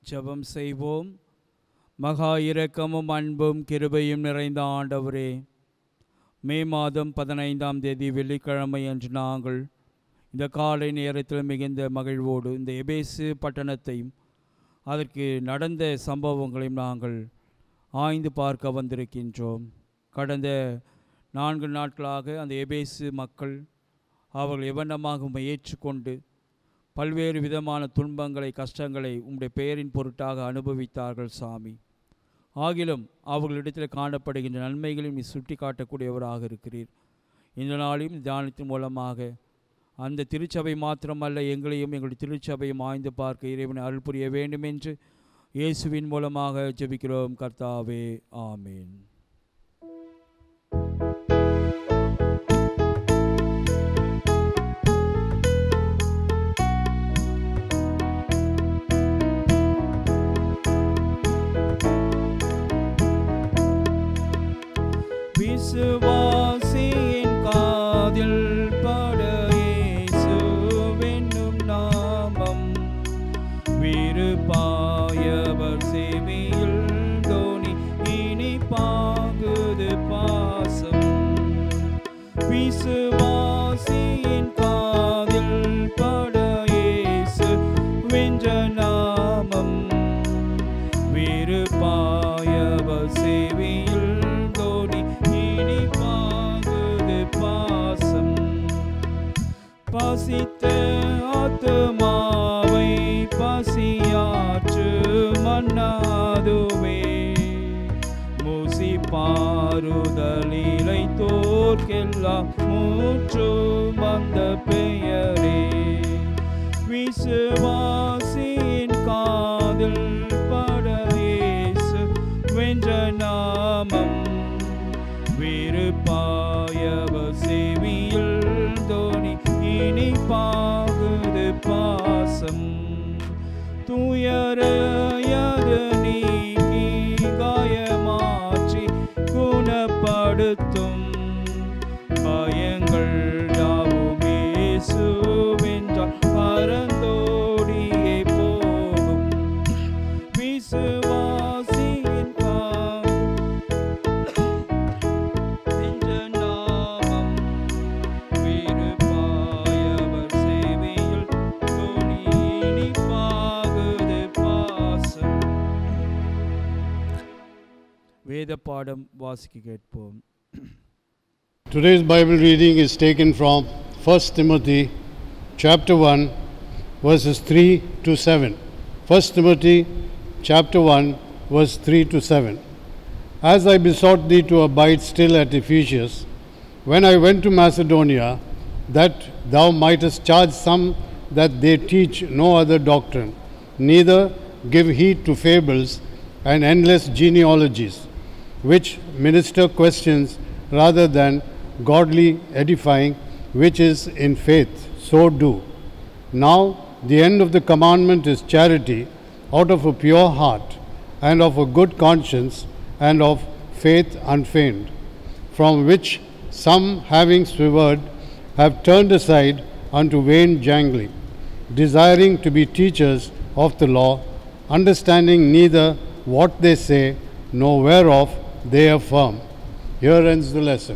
ஜெபம் செய்வோம் மகா இரக்கமும் அன்பும் கிருபையும் நிறைந்த ஆண்டவரே மே மாதம் பதினைந்தாம் தேதி வெள்ளிக்கிழமை அன்று நாங்கள் இந்த காலை நேரத்தில் மிகுந்த மகிழ்வோடு இந்த எபேசு பட்டணத்தையும் அதற்கு நடந்த சம்பவங்களையும் நாங்கள் ஆய்ந்து பார்க்க வந்திருக்கின்றோம் கடந்த நான்கு நாட்களாக அந்த எபேசு மக்கள் அவர்கள் எவண்ணமாக உம்மை ஏற்றுக்கொண்டு பல்வேறு விதமான துன்பங்களை கஷ்டங்களை உம்முடைய பெயரின் பொருட்டாக அனுபவித்தார்கள் சாமி ஆகிலும் அவர்களிடத்தில் காணப்படுகின்ற நன்மைகளையும் நீ சுட்டி காட்டக்கூடியவராக இருக்கிறீர் இந்த நாளையும் தியானத்தின் மூலமாக அந்த திருச்சபை மாத்திரமல்ல எங்களையும் எங்களுடைய திருச்சபையும் ஆய்ந்து பார்க்க இறைவனை அருள் புரிய வேண்டும் என்று இயேசுவின் மூலமாக ஜெபிக்கிறோம் கர்த்தாவே ஆமீன் விசுவாசியின் காதில் பட இயேசுவென்னும் நாமம் விருப்பாயவர் செவியில் தோனி இனி பாகுது பாசம் விசுவாசியின் காதில் பட இயேசு வென்ற நாமம் விருப்பாயவர் செவியில் தோனி இனி பாகுது பாசம் பசித்த ஆத்துமாவை பசியாற்று மன்னாதுவே மூசி பாருதலிலை தோற்கெல்லாம் மூற்றும் அந்த பெயரே விசுவாசியின் காதில் பட இயேசு வென்ற நாமம் விருப்பாயவ செவியில் தோனி இனி பாகுது பாசம் துயரையது நீக்கி காயமாற்றி குணப்படுத்தும் பயங்கள் யாவும் இயேசுவென்றால் பரந்தோடியே போகும் விசுவாசியின் கால் என்ற நாமம் விருப்பாயவர் சேவையில் துணி இனிப்பாகுது பாசம் வேத பாடம் வாசிக்க கேட்போம் Today's Bible reading is taken from 1 Timothy chapter 1 verses 3 to 7. 1 Timothy chapter 1 verse 3 to 7. As I besought thee to abide still at Ephesus, when I went to Macedonia, that thou mightest charge some that they teach no other doctrine, neither give heed to fables and endless genealogies, which minister questions rather than godly edifying, which is in faith, so do. Now, the end of the commandment is charity out of a pure heart and of a good conscience and of faith unfeigned, from which some, having swerved, have turned aside unto vain jangling, desiring to be teachers of the law, understanding neither what they say nor whereof they affirm. Here ends the lesson.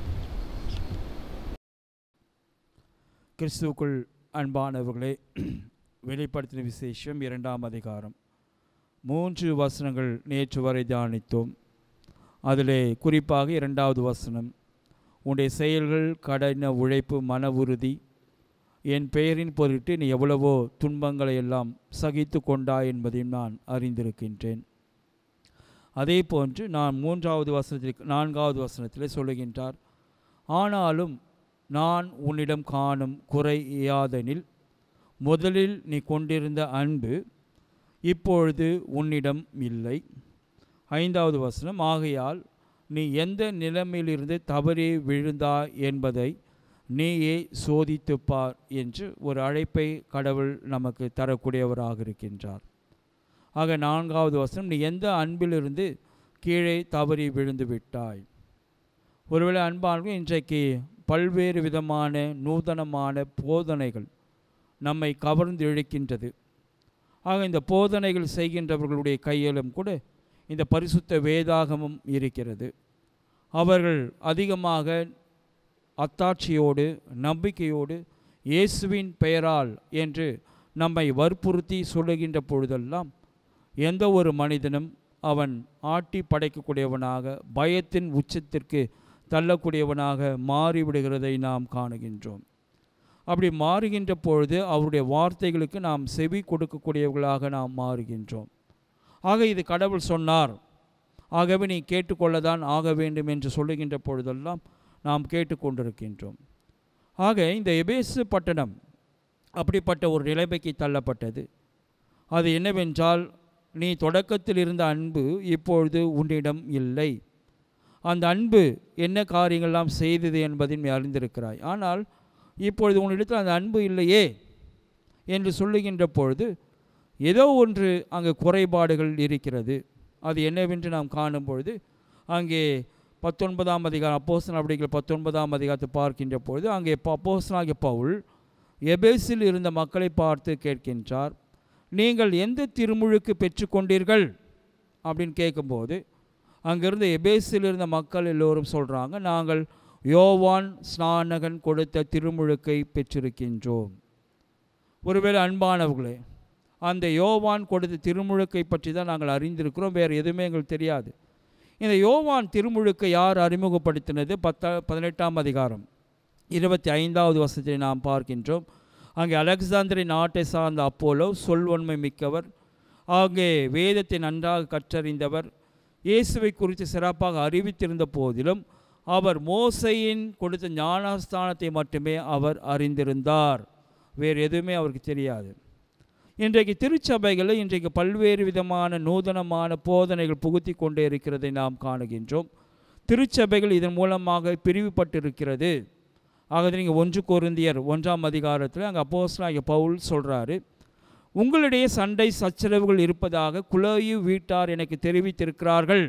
கிறிஸ்துவுக்குள் அன்பானவர்களே வெளிப்படுத்தின விசேஷம் இரண்டாம் அதிகாரம் மூன்று வசனங்கள் நேற்று வரை தியானித்தோம் அதிலே குறிப்பாக இரண்டாவது வசனம் உன்னுடைய செயல்கள் கடன உழைப்பு மன உறுதி என் பெயரின் பொருட்டு நீ எவ்வளவோ துன்பங்களை எல்லாம் சகித்து கொண்டாய் என்பதையும் நான் அறிந்திருக்கின்றேன் அதே போன்று நான் மூன்றாவது வசனத்தில் நான்காவது வசனத்தில் சொல்லுகின்றார் ஆனாலும் நான் உன்னிடம் காணும் குறை யாதெனில் முதலில் நீ கொண்டிருந்த அன்பு இப்பொழுது உன்னிடம் இல்லை ஐந்தாவது வசனம் ஆகையால் நீ எந்த நிலைமையிலிருந்து தவறி விழுந்தாய் என்பதை நீயே சோதித்துப் பார் என்று ஒரு அழைப்பை கடவுள் நமக்கு தரக்கூடியவராக இருக்கின்றார் ஆக நான்காவது வசனம் நீ எந்த அன்பிலிருந்து கீழே தவறி விழுந்து விட்டாய் ஒருவேளை அன்பானவர்கள் இன்றைக்கு பல்வேறு விதமான நூதனமான போதனைகள் நம்மை கவர்ந்து இழுக்கின்றது ஆக இந்த போதனைகள் செய்கின்றவர்களுடைய கையிலும் கூட இந்த பரிசுத்த வேதாகமம் இருக்கிறது அவர்கள் அதிகமாக அத்தாட்சியோடு நம்பிக்கையோடு இயேசுவின் பெயரால் என்று நம்மை வற்புறுத்தி சொல்லுகின்ற பொழுதெல்லாம் எந்த ஒரு மனிதனும் அவன் ஆட்டி படைக்கக்கூடியவனாக பயத்தின் உச்சத்திற்கு தள்ளக்கூடியவனாக மாறிவிடுகிறதை நாம் காணுகின்றோம் அப்படி மாறுகின்ற பொழுது அவருடைய வார்த்தைகளுக்கு நாம் செவி கொடுக்கக்கூடியவர்களாக நாம் மாறுகின்றோம் ஆக இது கடவுள் சொன்னார் ஆகவே நீ கேட்டுக்கொள்ளதான் ஆக வேண்டும் என்று சொல்லுகின்ற பொழுதெல்லாம் நாம் கேட்டுக்கொண்டிருக்கின்றோம் ஆக இந்த எபேசு பட்டணம் அப்படிப்பட்ட ஒரு நிலைமைக்கு தள்ளப்பட்டது அது என்னவென்றால் நீ தொடக்கத்தில் இருந்த அன்பு இப்பொழுது உன்னிடம் இல்லை அந்த அன்பு என்ன காரியங்கள்லாம் செய்தது என்பதை நீ அறிந்திருக்கிறாய் ஆனால் இப்பொழுது உன்னிடத்தில் அந்த அன்பு இல்லையே என்று சொல்லுகின்ற பொழுது ஏதோ ஒன்று அங்கே குறைபாடுகள் இருக்கிறது அது என்னவென்று நாம் காணும் பொழுது அங்கே பத்தொன்பதாம் அதிகாரம் அப்போஸ்தலர் அப்படிங்கிற பத்தொன்பதாம் அதிகாரத்தை பார்க்கின்ற பொழுது அங்கே அப்போஸ்தலனாகிய பவுல் எபேசில் இருந்த மக்களை பார்த்து கேட்கின்றார் நீங்கள் எந்த திருமுழுக்கு பெற்றுக்கொண்டீர்கள் அப்படின்னு கேட்கும்போது அங்கிருந்த எபேசில் இருந்த மக்கள் எல்லோரும் சொல்கிறாங்க நாங்கள் யோவான் ஸ்நானகன் கொடுத்த திருமுழுக்கை பெற்றிருக்கின்றோம் ஒருவேளை அன்பானவர்களே அந்த யோவான் கொடுத்த திருமுழுக்கை பற்றி தான் நாங்கள் அறிந்திருக்கிறோம் வேறு எதுவுமே எங்களுக்கு தெரியாது இந்த யோவான் திருமுழுக்கை யார் அறிமுகப்படுத்தினது பத்தா பதினெட்டாம் அதிகாரம் இருபத்தி ஐந்தாவது வசத்தை நாம் பார்க்கின்றோம் அங்கே அலெக்சாந்திரி நாட்டை சார்ந்த அப்போலோ சொல்வன்மை மிக்கவர் அங்கே வேதத்தை நன்றாக கற்றறிந்தவர் இயேசுவை குறித்து சிறப்பாக அறிவித்திருந்த போதிலும் அவர் மோசையின் கொடுத்த ஞானஸ்தானத்தை மட்டுமே அவர் அறிந்திருந்தார் வேறு எதுவுமே அவருக்கு தெரியாது இன்றைக்கு திருச்சபைகளில் இன்றைக்கு பல்வேறு விதமான நூதனமான போதனைகள் புகுத்தி கொண்டே இருக்கிறதை நாம் காணுகின்றோம் திருச்சபைகள் இதன் மூலமாக பிரிவுபட்டிருக்கிறது ஆகவே நீங்கள் ஒன்று கொருந்தியர் ஒன்றாம் அதிகாரத்தில் அங்கே அப்போஸ்தலனாகிய பவுல் சொல்கிறாரு உங்களிடையே சண்டை சச்சரவுகள் இருப்பதாக குலோயு வீட்டார் எனக்கு தெரிவித்திருக்கிறார்கள்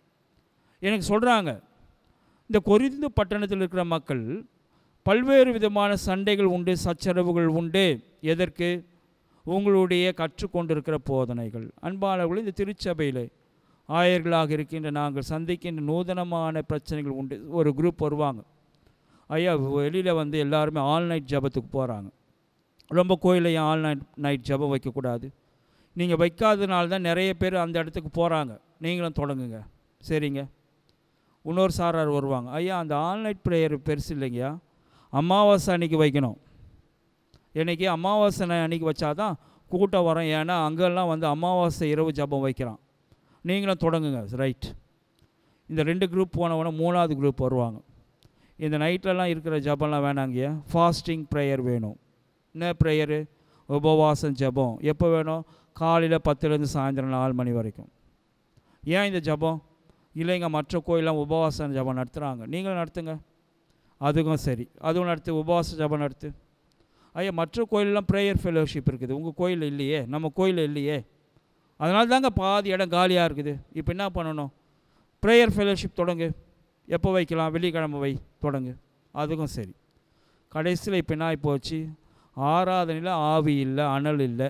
எனக்கு சொல்கிறாங்க இந்த கொரிந்து பட்டணத்தில் இருக்கிற மக்கள் பல்வேறு விதமான சண்டைகள் உண்டு சச்சரவுகள் உண்டு எதற்கு உங்களுடைய கற்றுக்கொண்டிருக்கிற போதனைகள் அன்பானவர்கள் இந்த திருச்சபையில் ஆயர்களாக இருக்கின்ற நாங்கள் சந்திக்கின்ற நூதனமான பிரச்சனைகள் உண்டு ஒரு குரூப் வருவாங்க ஐயா வெளியில் வந்து எல்லாருமே ஆல் நைட் ஜபத்துக்கு போகிறாங்க ரொம்ப கோயிலில் ஏன் ஆல் நைட் நைட் ஜபம் வைக்கக்கூடாது நீங்கள் வைக்காதனால தான் நிறைய பேர் அந்த இடத்துக்கு போகிறாங்க நீங்களும் தொடங்குங்க சரிங்க இன்னொரு சாரார் வருவாங்க ஐயா அந்த ஆல் நைட் ப்ரேயர் பெருசு இல்லைங்கய்யா அமாவாசை அன்னைக்கு வைக்கணும் என்னைக்கு அமாவாசை அன்னைக்கு வச்சாதான் கூட்டம் வரும் ஏன்னா அங்கெல்லாம் வந்து அமாவாசை இரவு ஜபம் வைக்கிறான் நீங்களும் தொடங்குங்க ரைட் இந்த ரெண்டு குரூப் போனவொடனே மூணாவது குரூப் வருவாங்க இந்த நைட்லலாம் இருக்கிற ஜபம்லாம் வேணாங்கய்யா ஃபாஸ்டிங் ப்ரேயர் வேணும் என்ன ப்ரேயரு உபவாசம் ஜபம் எப்போ வேணும் காலையில் பத்துலேருந்து சாயந்தரம் நாலு மணி வரைக்கும் ஏன் இந்த ஜபம் இல்லைங்க மற்ற கோயிலாம் உபவாசம் ஜபம் நடத்துகிறாங்க நீங்களும் நடத்துங்க அதுக்கும் சரி அதுவும் நடத்து உபவாச ஜபம் நடத்து ஐயா மற்ற கோயிலெலாம் ப்ரேயர் ஃபெலோஷிப் இருக்குது உங்கள் கோயிலில் இல்லையே நம்ம கோயிலில் இல்லையே அதனால தாங்க பாதி இடம் காலியாக இருக்குது இப்போ என்ன பண்ணணும் ப்ரேயர் ஃபெலோஷிப் தொடங்கு எப்போ வைக்கலாம் வெள்ளிக்கிழமை வை தொடங்கு அதுக்கும் சரி கடைசியில் இப்போ என்ன ஆகிப்போச்சு ஆராதனையில் ஆவி இல்லை அனல் இல்லை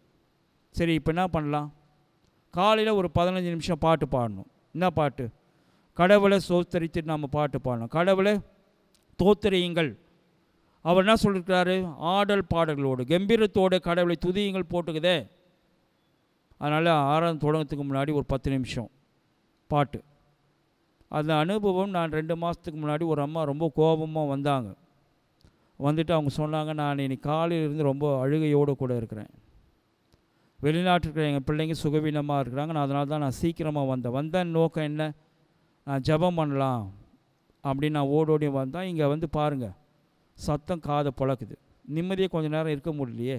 சரி இப்போ என்ன பண்ணலாம் காலையில் ஒரு பதினஞ்சு நிமிஷம் பாட்டு பாடணும் என்ன பாட்டு கடவுளை சோத்தரித்து நம்ம பாட்டு பாடணும் கடவுளை தோத்தரியுங்கள் அவர் என்ன சொல்லியிருக்கிறாரு ஆடல் பாடல்களோடு கம்பீரத்தோடு கடவுளை துதியுங்கள் போட்டுக்குதே அதனால் ஆறாம் தொடங்கத்துக்கு முன்னாடி ஒரு பத்து நிமிஷம் பாட்டு அந்த அனுபவம் நான் ரெண்டு மாதத்துக்கு முன்னாடி ஒரு அம்மா ரொம்ப கோபமாக வந்தாங்க வந்துட்டு அவங்க சொன்னாங்க நான் இன்னைக்கு காலையிலேருந்து ரொம்ப அழுகையோடு கூட இருக்கிறேன் வெளிநாட்டில் இருக்கிற எங்கள் பிள்ளைங்க சுகவீனமாக இருக்கிறாங்க நான் அதனால தான் நான் சீக்கிரமாக வந்தேன் வந்த நோக்கம் என்ன நான் ஜெபம் பண்ணலாம் அப்படின்னு நான் ஓடோடி வந்தேன் இங்கே வந்து பாருங்கள் சத்தம் காதை பழக்குது நிம்மதியாக கொஞ்ச நேரம் இருக்க முடியலையே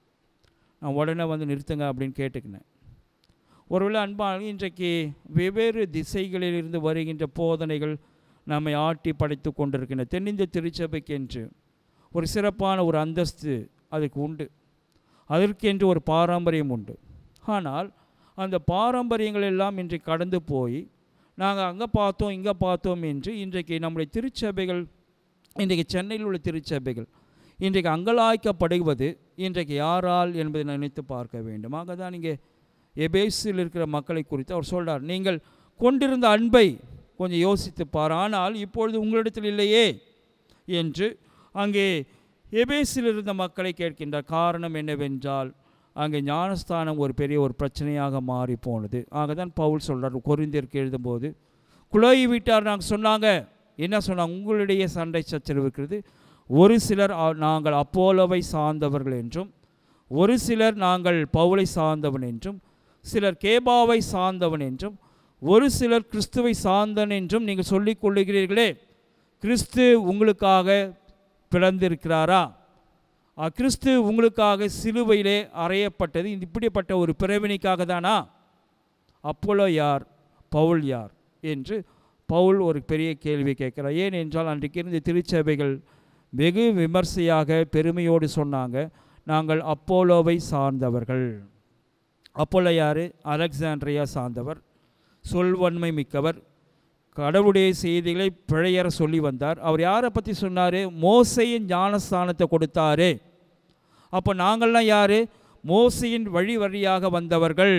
நான் உடனே வந்து நிறுத்துங்க அப்படின்னு கேட்டுக்கினேன் ஒருவேளை அன்பான இன்றைக்கு வெவ்வேறு திசைகளிலிருந்து வருகின்ற போதனைகள் நம்மை ஆட்டி படைத்து கொண்டிருக்கின்றன தென்னிந்திய திருச்சபைக்கென்று ஒரு சிறப்பான ஒரு அந்தஸ்து அதுக்கு உண்டு அதற்கென்று ஒரு பாரம்பரியம் உண்டு ஆனால் அந்த பாரம்பரியங்கள் எல்லாம் இன்றைக்கு கடந்து போய் நாங்கள் அங்கே பார்த்தோம் இங்கே பார்த்தோம் என்று இன்றைக்கு நம்முடைய திருச்சபைகள் இன்றைக்கு சென்னையில் உள்ள திருச்சபைகள் இன்றைக்கு அங்கலாய்க்கப்படுவது இன்றைக்கு யாரால் என்பதை நினைத்து பார்க்க வேண்டும் ஆக தான் இங்கே எபேசில் இருக்கிற மக்களை குறித்து அவர் சொல்றார் நீங்கள் கொண்டிருந்த அன்பை கொஞ்சம் யோசித்து பார் ஆனால் இப்பொழுது உங்களிடத்தில் இல்லையே என்று அங்கே எபேசில் இருந்த மக்களை கேட்கின்றார் காரணம் என்னவென்றால் அங்கே ஞானஸ்தானம் ஒரு பெரிய ஒரு பிரச்சனையாக மாறி போனது ஆக தான் பவுல் சொல்றார் கொரிந்தியருக்கு எழுதும்போது குலோயி வீட்டார் நாங்கள் சொன்னாங்க என்ன சொன்னாங்க உங்களிடையே சண்டை சச்சரவு இருக்கிறது ஒரு சிலர் அ- நாங்கள் அப்போலோவை சார்ந்தவர்கள் என்றும் ஒரு சிலர் நாங்கள் பவுலை சார்ந்தவன் என்றும் சிலர் கேபாவை சார்ந்தவன் என்றும் ஒரு சிலர் கிறிஸ்துவை சார்ந்தவன் என்றும் நீங்கள் சொல்லிக் கொள்ளுகிறீர்களே கிறிஸ்து உங்களுக்காக பிறந்திருக்கிறாரா அ, கிறிஸ்து உங்களுக்காக சிலுவையிலே அறையப்பட்டது இது இப்படிப்பட்ட ஒரு பிறவினைக்காக தானா அப்போலோ யார் பவுல் யார் என்று பவுல் ஒரு பெரிய கேள்வி கேட்கிறார் ஏன் என்றால் அன்றைக்கு இருந்த திருச்சபைகள் வெகு விமர்சையாக பெருமையோடு சொன்னாங்க நாங்கள் அப்போலோவை சார்ந்தவர்கள் அப்போலோ யார் அலெக்சாண்ட்ரியா சார்ந்தவர் சொல்வன்மை மிக்கவர் கடவுளுடைய செய்திகளை பிழையற சொல்லி வந்தார் அவர் யாரை பற்றி சொன்னார் மோசையின் ஞானஸ்தானத்தை கொடுத்தாரு அப்போ நாங்கள்லாம் யார் மோசையின் வழி வழியாக வந்தவர்கள்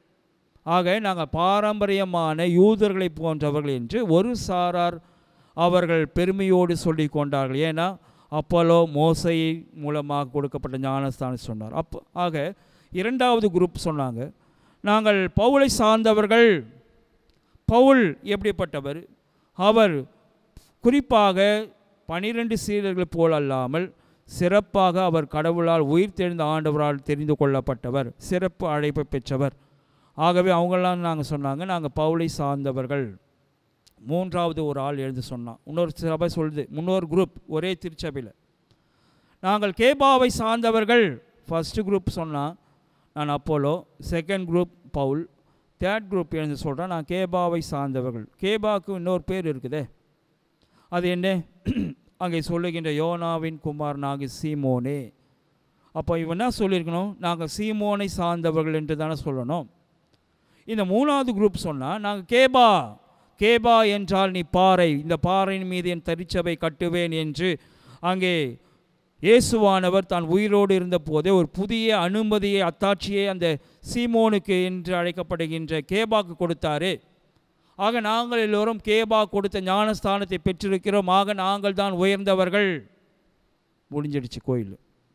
ஆக நாங்கள் பாரம்பரியமான யூதர்களை போன்றவர்கள் என்று ஒரு சாரார் அவர்கள் பெருமையோடு சொல்லி கொண்டார்கள் ஏன்னா அப்போலோ மோசை மூலமாக கொடுக்கப்பட்ட ஞானஸ்தானம் சொன்னார் அப்போ ஆக இரண்டாவது குரூப் சொன்னாங்க நாங்கள் பவுலை சார்ந்தவர்கள் பவுல் எப்படிப்பட்டவர் அவர் குறிப்பாக பனிரெண்டு சீடர்கள் போல் அல்லாமல் சிறப்பாக அவர் கடவுளால் உயிர் தெழுந்த ஆண்டவரால் தெரிந்து கொள்ளப்பட்டவர் சிறப்பு அழைப்பை பெற்றவர் ஆகவே அவங்களாம் நாங்கள் சொன்னாங்க நாங்கள் பவுலை சார்ந்தவர்கள் மூன்றாவது ஒரு ஆள் எழுந்து சொன்னான் இன்னொரு சபை சொல்லுது முன்னொரு குரூப் ஒரே திருச்சபையில் நாங்கள் கேபாவை சார்ந்தவர்கள் ஃபஸ்ட்டு குரூப் சொன்னான் நான் Apollo second group Paul third group எழுந்து சொல்கிறேன் நான் கேபாவை சார்ந்தவர்கள் கேபாவுக்கு இன்னொரு பேர் இருக்குதே அது என்ன அங்கே சொல்லுகின்ற யோனாவின் குமாரனாகி சீமோனே அப்போ இவன் என்ன சொல்லியிருக்கணும் நாங்கள் சீமோனை சார்ந்தவர்கள் என்று தானே சொல்லணும் இந்த மூணாவது குரூப் சொன்னால் நாங்கள் கேபா கேபா என்றால் நீ பாறை இந்த பாறையின் மீது என் தரிச்சபை கட்டுவேன் என்று அங்கே இயேசுவானவர் தான் உயிரோடு இருந்த போதே ஒரு புதிய அனுமதியை அத்தாட்சியை அந்த சீமோனுக்கு என்று அழைக்கப்படுகின்ற கேபாக்கு கொடுத்தாரு ஆக நாங்கள் எல்லோரும் கேபா கொடுத்த ஞானஸ்தானத்தை பெற்றிருக்கிறோம் ஆக நாங்கள் தான் உயர்ந்தவர்கள் முடிஞ்சிடுச்சு கோயில்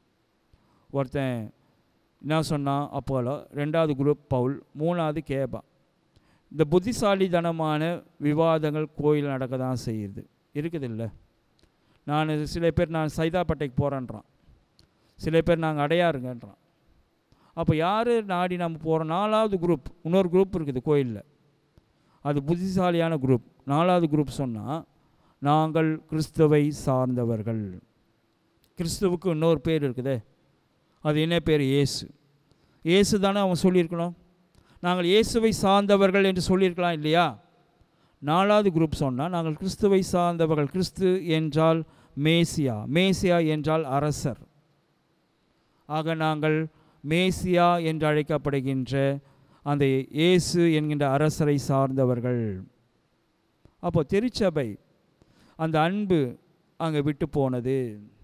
ஒருத்தன் என்ன சொன்னான் அப்போலோ ரெண்டாவது குரூப் பவுல் மூணாவது கேபா இந்த புத்திசாலித்தனமான விவாதங்கள் கோயில் நடக்க தான் செய்யுது இருக்குது இல்லை நான் சில பேர் நான் சைதாப்பேட்டைக்கு போகிறேன்றான் சில பேர் நாங்கள் அடையாருங்கன்றான் அப்போ யார் நாடி நம்ம போகிறோம் நாலாவது குரூப் இன்னொரு குரூப் இருக்குது கோயிலில் அது புத்திசாலியான குரூப் நாலாவது குரூப் சொன்னால் நாங்கள் கிறிஸ்துவை சார்ந்தவர்கள் கிறிஸ்துவுக்கு இன்னொரு பேர் இருக்குதே அது என்ன பேர் இயேசு இயேசு தானே அவன் சொல்லியிருக்கணும் நாங்கள் இயேசுவை சார்ந்தவர்கள் என்று சொல்லியிருக்கலாம் இல்லையா நாலாவது குரூப் சொன்னால் நாங்கள் கிறிஸ்துவை சார்ந்தவர்கள் கிறிஸ்து என்றால் மேசியா மேசியா என்றால் அரசர் ஆக நாங்கள் மேசியா என்று அழைக்கப்படுகின்ற அந்த இயேசு என்கின்ற அரசரை சார்ந்தவர்கள் அப்போ திருச்சபை அந்த அன்பு அங்கே விட்டு போனது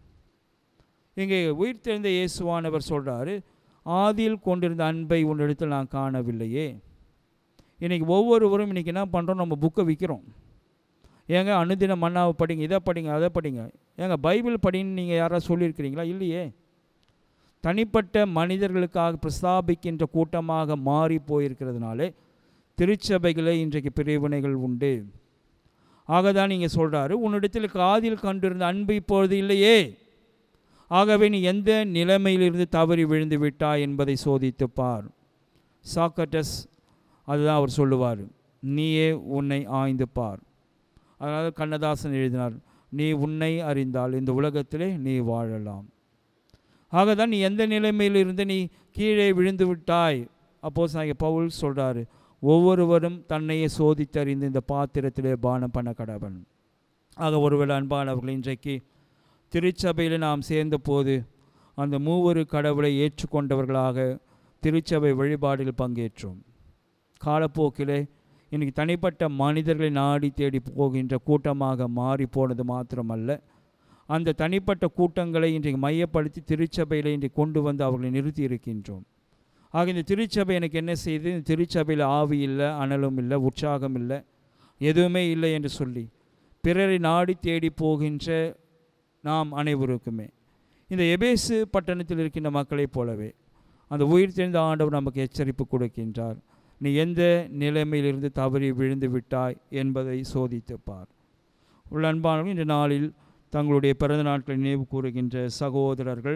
இங்கே உயிர்த்தெழுந்த இயேசுவானவர் சொல்கிறாரு ஆதியில் கொண்டிருந்த அன்பை உன்னிடத்தில் நான் காணவில்லையே இன்றைக்கி ஒவ்வொருவரும் இன்றைக்கி என்ன பண்ணுறோம் நம்ம புக்கை விற்கிறோம் ஏங்க அனுதின மன்னாவை படிங்க இதை படிங்க அதை படிங்க ஏங்க பைபிள் படின்னு நீங்கள் யாராவது சொல்லியிருக்கிறீங்களா இல்லையே தனிப்பட்ட மனிதர்களுக்காக பிரஸ்தாபிக்கின்ற கூட்டமாக மாறி போயிருக்கிறதுனாலே திருச்சபைகளே இன்றைக்கு பிரிவினைகள் உண்டு ஆகதான் நீங்கள் சொல்கிறாரு உன்னிடத்தில் காதில் கண்டிருந்த அன்பு இப்பொழுது இல்லையே ஆகவே நீ எந்த நிலைமையிலிருந்து தவறி விழுந்து விட்டாய் என்பதை சோதித்து பார் சாக்கட்டஸ் அதுதான் அவர் சொல்லுவார் நீயே உன்னை ஆய்ந்து பார் அதாவது கண்ணதாசன் எழுதினார் நீ உன்னை அறிந்தால் இந்த உலகத்திலே நீ வாழலாம் ஆகதான் நீ எந்த நிலைமையிலிருந்து நீ கீழே விழுந்து விட்டாய் அப்போ சாங்க பவுல் சொல்கிறாரு ஒவ்வொருவரும் தன்னையே சோதித்தறிந்து இந்த பாத்திரத்திலே பானம் பண்ண கடவன் ஆக ஒருவேளை அன்பானவர்கள் இன்றைக்கு திருச்சபையில் நாம் சேர்ந்த போது அந்த மூவரு கடவுளை ஏற்றுக்கொண்டவர்களாக திருச்சபை வழிபாடில் பங்கேற்றோம் காலப்போக்கிலே இன்றைக்கி தனிப்பட்ட மனிதர்களை நாடி தேடி போகின்ற கூட்டமாக மாறி போனது மாத்திரமல்ல அந்த தனிப்பட்ட கூட்டங்களை இன்றைக்கு மையப்படுத்தி திருச்சபையில் இன்றைக்கு கொண்டு வந்து அவர்களை நிறுத்தி இருக்கின்றோம் ஆக இந்த திருச்சபை எனக்கு என்ன செய்யுது இந்த திருச்சபையில் ஆவி இல்லை அனலும் இல்லை உற்சாகம் இல்லை எதுவுமே இல்லை என்று சொல்லி பிறரை நாடி தேடி போகின்ற நாம் அனைவருக்குமே இந்த எபேசு பட்டணத்தில் இருக்கின்ற மக்களைப் போலவே அந்த உயிர் தெரிந்த ஆண்டவர் நமக்கு எச்சரிப்பு கொடுக்கின்றார் நீ எந்த நிலைமையிலிருந்து தவறி விழுந்து விட்டாய் என்பதை சோதித்துப் பார் உள்ள அன்பானவர்கள் இந்த நாளில் தங்களுடைய பிறந்த நாட்களை நினைவு கூறுகின்ற சகோதரர்கள்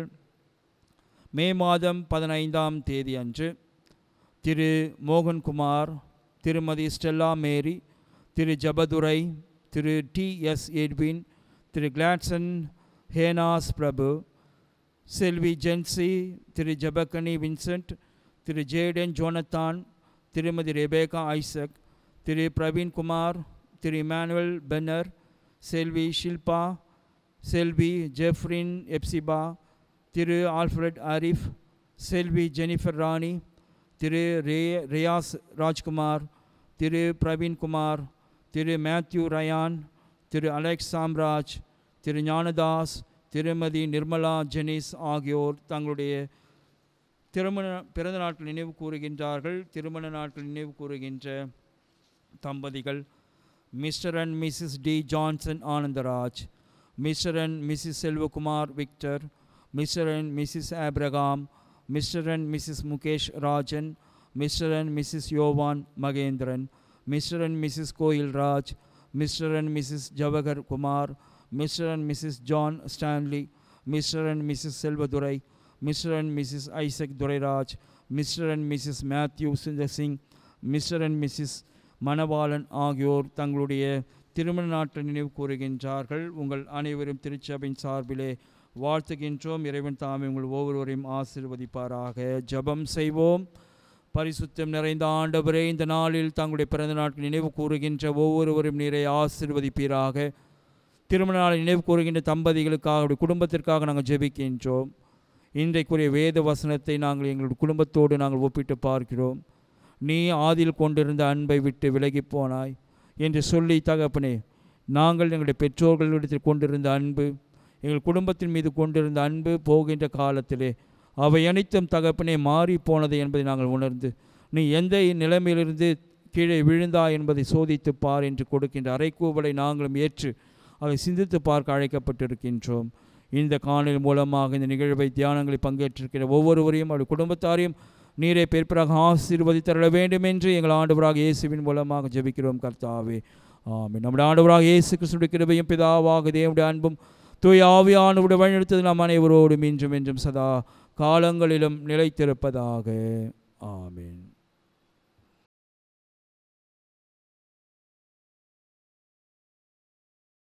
மே மாதம் பதினைந்தாம் தேதி அன்று Thiru Mohankumar Thirumathi Stella Mary Thiru Jabadurai Thiru T S Edwin Thiru Gladson ஹேனாஸ் Prabhu Selvi Jency Thiru Jabakani Vincent Thiru Jayden Jonathan Thirumathi Rebecca Isaac Thiru Praveenkumar Thiru Emmanuel Benner Selvi Shilpa Selvi Jeffrin Ebsiba Thiru Alfred Arif Selvi Jennifer Rani Thiru Ray Riyaz Rajkumar Thiru Praveenkumar Thiru Matthew Ryan Thiru Alex Samraj Thiru Gnanadas Thirumathi Nirmala ஜெனிஸ் ஆகியோர் தங்களுடைய திருமண பிறந்த நாட்கள் நினைவு கூறுகின்றார்கள் திருமண நாட்கள் நினைவு கூறுகின்ற தம்பதிகள் Mr and Mrs T Johnson Anandaraj Mr and Mrs Selvakumar Victor Mr and Mrs Abraham Mr and Mrs Mukesh Rajan Mr and Mrs Yovan Mahendran Mr and Mrs Koilraj Mr and Mrs Jawahar Kumar Mr and Mrs John Stanley Mr and Mrs Selvadurai Mr and Mrs Isaac Durairaj Mr and Mrs Matthew Sundar Singh Mr and Mrs Manavalan ஆகியோர் தங்களுடைய திருமண நாட்டை நினைவு கூறுகின்றார்கள் உங்கள் அனைவரும் திருச்சபையின் சார்பிலே வாழ்த்துகின்றோம் இறைவன் தாமே உங்கள் ஒவ்வொருவரையும் ஆசீர்வதிப்பாராக ஜெபம் செய்வோம் பரிசுத்தம் நிறைந்த ஆண்டவரே இந்த நாளில் தங்களுடைய பிறந்த நாட்கள் நினைவு கூறுகின்ற ஒவ்வொருவரும் நீரை ஆசீர்வதிப்பீராக திருமண நாளை நினைவு கூறுகின்ற தம்பதிகளுக்காக அவருடைய குடும்பத்திற்காக நாங்கள் ஜெபிக்கின்றோம் இன்றைக்குரிய வேத வசனத்தை நாங்கள் எங்களுடைய குடும்பத்தோடு நாங்கள் ஒப்பிட்டு பார்க்கிறோம் நீ ஆதில் கொண்டிருந்த அன்பை விட்டு விலகி போனாய் என்று சொல்லி தகப்பனே நாங்கள் எங்களுடைய பெற்றோர்களிடத்தில் கொண்டிருந்த அன்பு எங்கள் குடும்பத்தின் மீது கொண்டிருந்த அன்பு போகின்ற காலத்திலே அவை அனைத்தும் தகப்பனே மாறி போனது என்பதை நாங்கள் உணர்ந்து நீ எந்த நிலைமையிலிருந்து கீழே விழுந்தாய் என்பதை சோதித்து பார் என்று கொடுக்கின்ற அறைக்கூவலை நாங்களும் ஏற்று அதை சிந்தித்து பார்க்க அழைக்கப்பட்டிருக்கின்றோம் இந்த காணொலி மூலமாக இந்த நிகழ்வை தியானங்களில் பங்கேற்றிருக்கிற ஒவ்வொருவரையும் அவருடைய குடும்பத்தாரையும் நீரை பெருப்பராக ஆசீர்வதித்தரல வேண்டும் என்று எங்கள் ஆண்டவராக இயேசுவின் மூலமாக ஜெபிக்கிறோம் கர்த்தாவே ஆமென் நம்முடைய ஆண்டவராக இயேசு கிறிஸ்துடைய கிருபையும் பிதாவாக தேவனுடைய அன்பும் தூய் ஆவியானவுடைய வழிநடத்தது நாம் அனைவரோடும் இன்றும் என்றும் சதா காலங்களிலும் நிலைத்திருப்பதாக ஆமென்